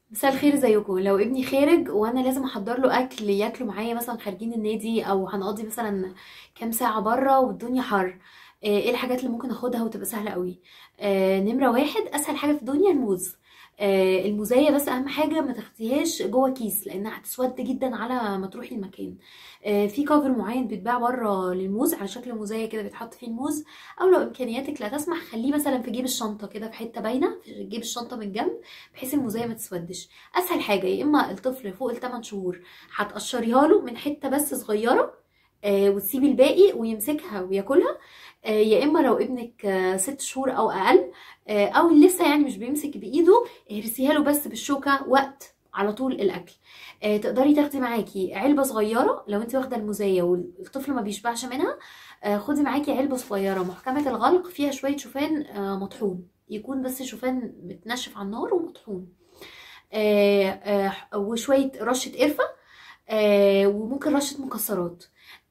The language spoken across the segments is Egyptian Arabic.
مساء الخير ازيكم لو ابني خارج وانا لازم احضر له اكل ياكله معايا مثلا خارجين النادي او هنقضي مثلا كام ساعه بره والدنيا حر آه، ايه الحاجات اللي ممكن اخدها وتبقى سهله قوي آه، نمره واحد اسهل حاجه في الدنيا الموز آه، الموزايه بس اهم حاجه ما تاخديهاش جوه كيس لانها هتسود جدا على ما تروحي المكان آه، في كفر معين بيتباع بره للموز على شكل موزايه كده بيتحط فيه الموز او لو امكانياتك لا تسمح خليه مثلا في جيب الشنطه كده في حته باينه في جيب الشنطه من جنب بحيث الموزايه ما تسودش اسهل حاجه يا اما الطفل فوق الثمان شهور هتقشريها له من حته بس صغيره آه وتسيبي الباقي ويمسكها وياكلها آه يا اما لو ابنك آه ست شهور او اقل آه او لسه يعني مش بيمسك بايده اهرسيها له بس بالشوكه وقت على طول الاكل آه تقدري تاخدي معاكي علبه صغيره لو انت واخده الموزايه والطفل ما بيشبعش منها آه خدي معاكي علبه صغيره محكمه الغلق فيها شويه شوفان آه مطحون يكون بس شوفان متنشف على النار ومطحون آه آه وشويه رشه قرفه آه وممكن رشه مكسرات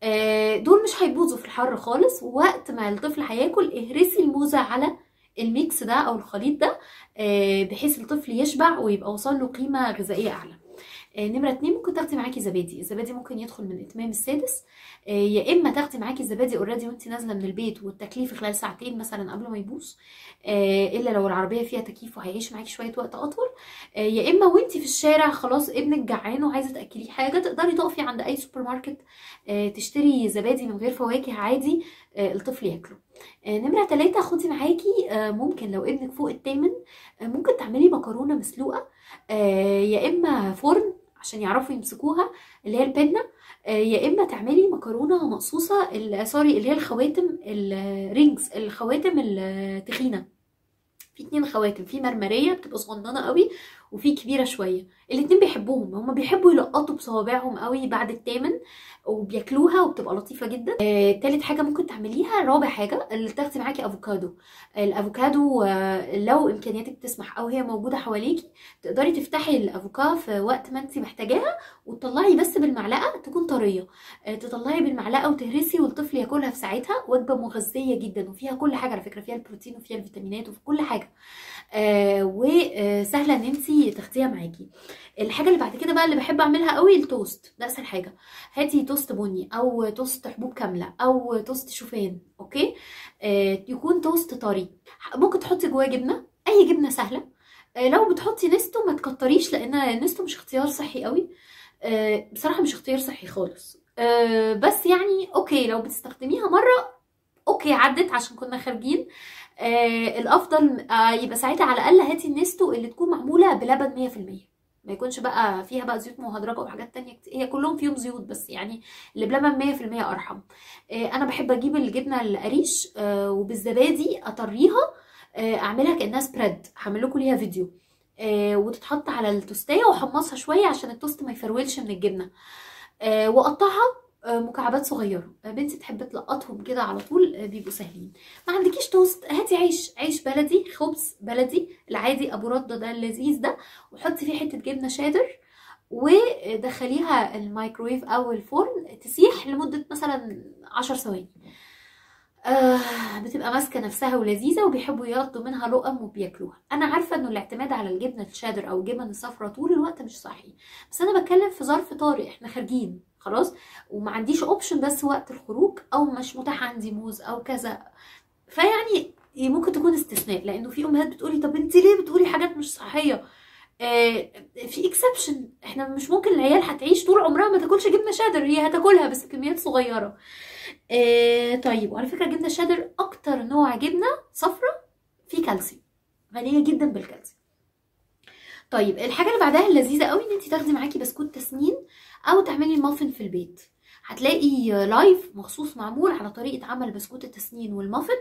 آه دول مش هيبوظوا في الحر خالص ووقت ما الطفل هياكل اهرسي الموزه على الميكس ده او الخليط ده آه بحيث الطفل يشبع ويبقى وصل له قيمه غذائيه اعلى آه، نمرة اتنين ممكن تاخدي معاكي زبادي الزبادي ممكن يدخل من اتمام السادس آه، يا اما تاخدي معاكي الزبادي اوريدي وانت نازله من البيت والتكليف في خلال ساعتين مثلا قبل ما يبوظ آه، الا لو العربيه فيها تكييف وهيعيش معاكي شويه وقت اطول آه، يا اما وانت في الشارع خلاص ابنك جعان وعايزه تاكليه حاجه تقدري تقفي عند اي سوبر ماركت آه، تشتري زبادي من غير فواكه عادي آه، الطفل ياكله آه، نمرة تلاتة خدي معاكي آه، ممكن لو ابنك فوق التامن آه، ممكن تعملي مكرونة مسلوقة آه، يا إما فرن عشان يعرفوا يمسكوها اللي هي البنة آه، يا إما تعملي مكرونة مقصوصة ال- سوري اللي هي الخواتم الرينجز الخواتم التخينة في اتنين خواتم في مرمريه بتبقى صغننه قوي وفي كبيره شويه الاتنين بيحبوهم هما بيحبوا يلقطوا بصوابعهم قوي بعد التامن وبياكلوها وبتبقى لطيفه جدا آه، تالت حاجه ممكن تعمليها رابع حاجه اللي تاخدي معاكي افوكادو الافوكادو آه، لو امكانياتك تسمح او هي موجوده حواليكي تقدري تفتحي الافوكا في وقت ما انت محتاجاها وتطلعي بس بالمعلقه تكون طريه آه، تطلعي بالمعلقه وتهرسي والطفل ياكلها في ساعتها وجبه مغذيه جدا وفيها كل حاجه على فكره فيها البروتين وفيها الفيتامينات وفي كل حاجه آه وسهله ان انت تاخديها معاكي الحاجه اللي بعد كده بقى اللي بحب اعملها قوي التوست ده اسهل حاجه هاتي توست بني او توست حبوب كامله او توست شوفان اوكي آه يكون توست طري ممكن تحطي جواه جبنه اي جبنه سهله آه لو بتحطي نستو ما تكتريش لان نستو مش اختيار صحي قوي آه بصراحه مش اختيار صحي خالص آه بس يعني اوكي لو بتستخدميها مره اوكي عدت عشان كنا خارجين آه الافضل آه يبقى ساعتها على الاقل هاتي النستو اللي تكون معموله بلبن 100% ما يكونش بقى فيها بقى زيوت مهدرجه وحاجات تانية كتير هي كلهم فيهم زيوت بس يعني اللي بلبن 100% ارحم آه انا بحب اجيب الجبنه القريش آه وبالزبادي اطريها آه اعملها كانها سبريد هعمل لكم ليها فيديو آه وتتحط على التوستيه واحمصها شويه عشان التوست ما يفرولش من الجبنه آه واقطعها آه، مكعبات صغيره آه، بنتي تحب تلقطهم كده على طول آه، بيبقوا سهلين ما عندكيش توست هاتي عيش عيش بلدي خبز بلدي العادي ابو رده ده اللذيذ ده وحطي فيه حته جبنه شادر ودخليها الميكرويف او الفرن تسيح لمده مثلا عشر ثواني آه بتبقى ماسكه نفسها ولذيذه وبيحبوا ياخدوا منها لقم وبياكلوها انا عارفه انه الاعتماد على الجبنه الشادر او الجبن الصفراء طول الوقت مش صحي بس انا بتكلم في ظرف طارئ احنا خارجين خلاص وما عنديش اوبشن بس وقت الخروج او مش متاح عندي موز او كذا فيعني ممكن تكون استثناء لانه في امهات بتقولي طب انت ليه بتقولي حاجات مش صحيه آه في اكسبشن احنا مش ممكن العيال هتعيش طول عمرها ما تاكلش جبنه شادر هي هتاكلها بس بكميات صغيره آه طيب وعلى فكره جبنه شادر اكتر نوع جبنه صفرة فيه كالسيوم غنيه جدا بالكالسيوم طيب الحاجه اللي بعدها اللذيذه قوي ان انت تاخدي معاكي بسكوت تسنين او تعملي المافن في البيت هتلاقي لايف مخصوص معمول على طريقه عمل بسكوت التسنين والمافن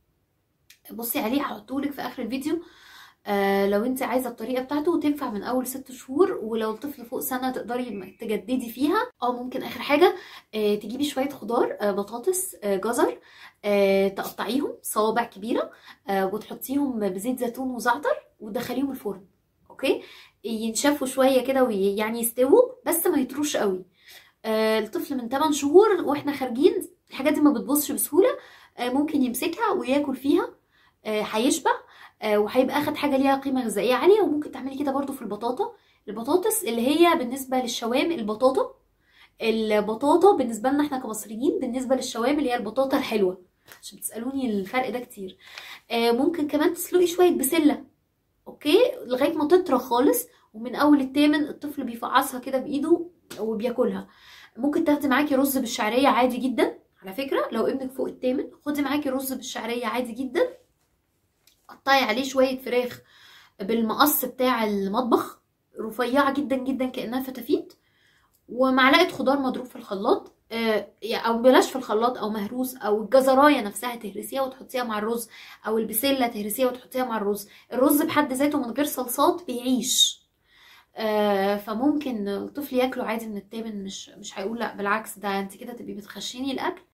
بصي عليه هحطهولك في اخر الفيديو آه لو انت عايزه الطريقه بتاعته وتنفع من اول ست شهور ولو الطفل فوق سنه تقدري تجددي فيها او ممكن اخر حاجه آه تجيبي شويه خضار آه بطاطس آه جزر آه تقطعيهم صوابع كبيره آه وتحطيهم بزيت زيتون وزعتر وتدخليهم الفرن اوكي ينشفوا شويه كده ويعني يستووا بس ما يطروش قوي آه الطفل من 8 شهور واحنا خارجين الحاجات دي ما بتبصش بسهوله آه ممكن يمسكها وياكل فيها آه هيشبع آه، وهيبقى اخد حاجه ليها قيمه غذائيه عاليه وممكن تعملي كده برضو في البطاطا البطاطس اللي هي بالنسبه للشوام البطاطا البطاطا بالنسبه لنا احنا كمصريين بالنسبه للشوام اللي هي البطاطا الحلوه عشان بتسالوني الفرق ده كتير آه، ممكن كمان تسلقي شويه بسله اوكي لغايه ما تطرى خالص ومن اول التامن الطفل بيفعصها كده بايده وبياكلها ممكن تاخدي معاكي رز بالشعريه عادي جدا على فكره لو ابنك فوق التامن خدي معاكي رز بالشعريه عادي جدا قطعي عليه شويه فراخ بالمقص بتاع المطبخ رفيعه جدا جدا كانها فتافيت ومعلقه خضار مضروب في الخلاط آه، او بلاش في الخلاط او مهروس او الجزرايه نفسها تهرسيها وتحطيها مع الرز او البسله تهرسيها وتحطيها مع الرز الرز بحد ذاته من غير صلصات بيعيش آه، فممكن الطفل ياكله عادي من التامن مش مش هيقول لا بالعكس ده انت كده تبقي بتخشيني الاكل